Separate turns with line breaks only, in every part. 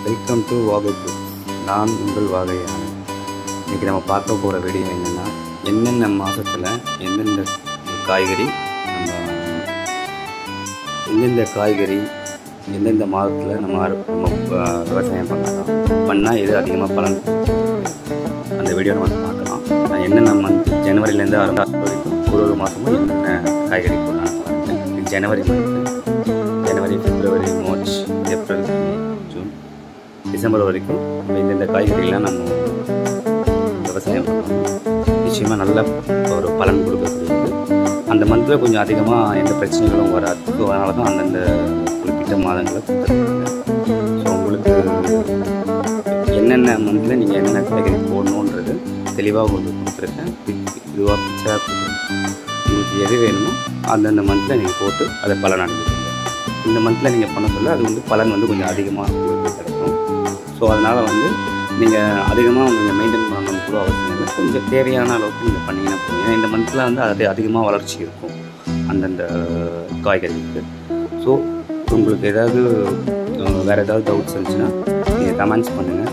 welcome to வாகை group நான் உங்கள் வாகை ஆனந்த் இன்றைக்கி நம்ம பார்க்க போகிற வீடியோ என்னென்னா என்னென்ன மாதத்தில் எந்தெந்த காய்கறி நம்ம எந்தெந்த காய்கறி எந்தெந்த மாதத்தில் நம்ம அறு- நம்ம அஹ், விவசாயம் பண்ணலாம் பண்ணால் எது அதிகமாக பலன் அந்த வீடியோ நம்ம பார்க்கலாம் நான் என்னென்ன மந்த் ஜனவரிலேருந்து ஆரம்பிச்சு வரைக்கும் ஒரு ஒரு மாதமும் என்னென்ன காய்கறி போடலாம் இது ஜனவரி மந்த்து ஜனவரி பிப்ரவரி March April May, June December வரைக்கும் நம்ம இந்தந்த காய்கறிகள்லாம் நம்ம விவசாயம் பண்ணோம் நிச்சயமாக நல்ல ஒரு பலன் கொடுக்கக்கூடியது அந்த மந்தில் கொஞ்சம் அதிகமாக எந்த பிரச்சனைகளும் வராது ஸோ அதனால தான் அந்தந்த குறிப்பிட்ட மாதங்களை கொடுத்துருக்காங்க ஸோ உங்களுக்கு என்னென்ன மந்தில் நீங்கள் என்னென்ன காய்கறி போடணுன்றது தெளிவாக உங்களுக்கு கொடுத்துருக்கேன் இதுவாக பிக்சராக கொடுத்துருக்கேன் உங்களுக்கு எது வேணுமோ அந்தந்த மந்தில் நீங்கள் போட்டு அதை பலன் அடைஞ்சிக்கோங்க இந்த மந்தில் நீங்கள் பண்ண சொல்ல அது வந்து பலன் வந்து கொஞ்சம் அதிகமாக உங்களுக்கு கிடைக்கும் ஸோ அதனால் வந்து நீங்கள் அதிகமாக நீங்கள் மெயின்டைன் பண்ணணும் கூட அவசியம் இல்லை கொஞ்சம் தேவையான அளவுக்கு நீங்கள் பண்ணீங்கன்னா போதும் ஏன்னா இந்த மந்தில் வந்து அது அதிகமாக வளர்ச்சி இருக்கும் அந்தந்த காய்கறிகளுக்கு ஸோ உங்களுக்கு ஏதாவது அஹ், வேறு ஏதாவது டவுட்ஸ் இருந்துச்சுன்னா நீங்கள் கமெண்ட்ஸ் பண்ணுங்கள்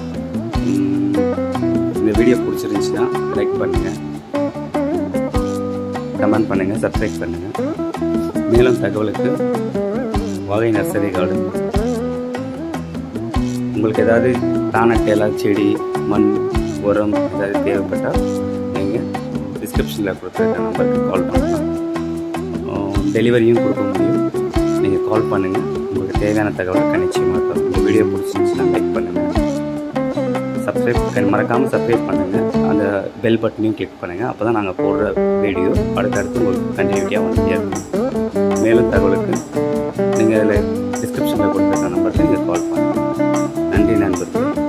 இந்த வீடியோ பிடிச்சிருந்துச்சுன்னா லைக் பண்ணுங்கள் கமெண்ட் பண்ணுங்கள் சப்ஸ்கிரைப் பண்ணுங்கள் மேலும் தகவலுக்கு வகை நர்சரி கார்டன் உங்களுக்கு ஏதாவது தானட்டேலா செடி மண் உரம் ஏதாவது தேவைப்பட்டால் நீங்கள் டிஸ்கிரிப்ஷனில் கொடுத்துருக்க நம்பருக்கு கால் பண்ணலாம் டெலிவரியும் கொடுக்க முடியும் நீங்கள் கால் பண்ணுங்கள் உங்களுக்கு தேவையான தகவலை நிச்சயமாக தரும் இந்த வீடியோ பிடிச்சிருந்துச்சுன்னா லைக் பண்ணுங்கள் சப்ஸ்கிரைப் மறக்காமல் சப்ஸ்கிரைப் பண்ணுங்கள் அந்த பெல் பட்டனையும் கிளிக் பண்ணுங்கள் அப்போ தான் நாங்கள் போடுற வீடியோ அடுத்தடுத்து உங்களுக்கு கண்டினியூட்டியாக வந்துட்டே இருக்கும் மேலும் தகவலுக்கு நீங்கள் அதில் டிஸ்கிரிப்ஷனில் கொடுத்துருக்க நம்பருக்கு நீங்கள் கால் பண்ணுங்கள் நன்றி நண்பர்களே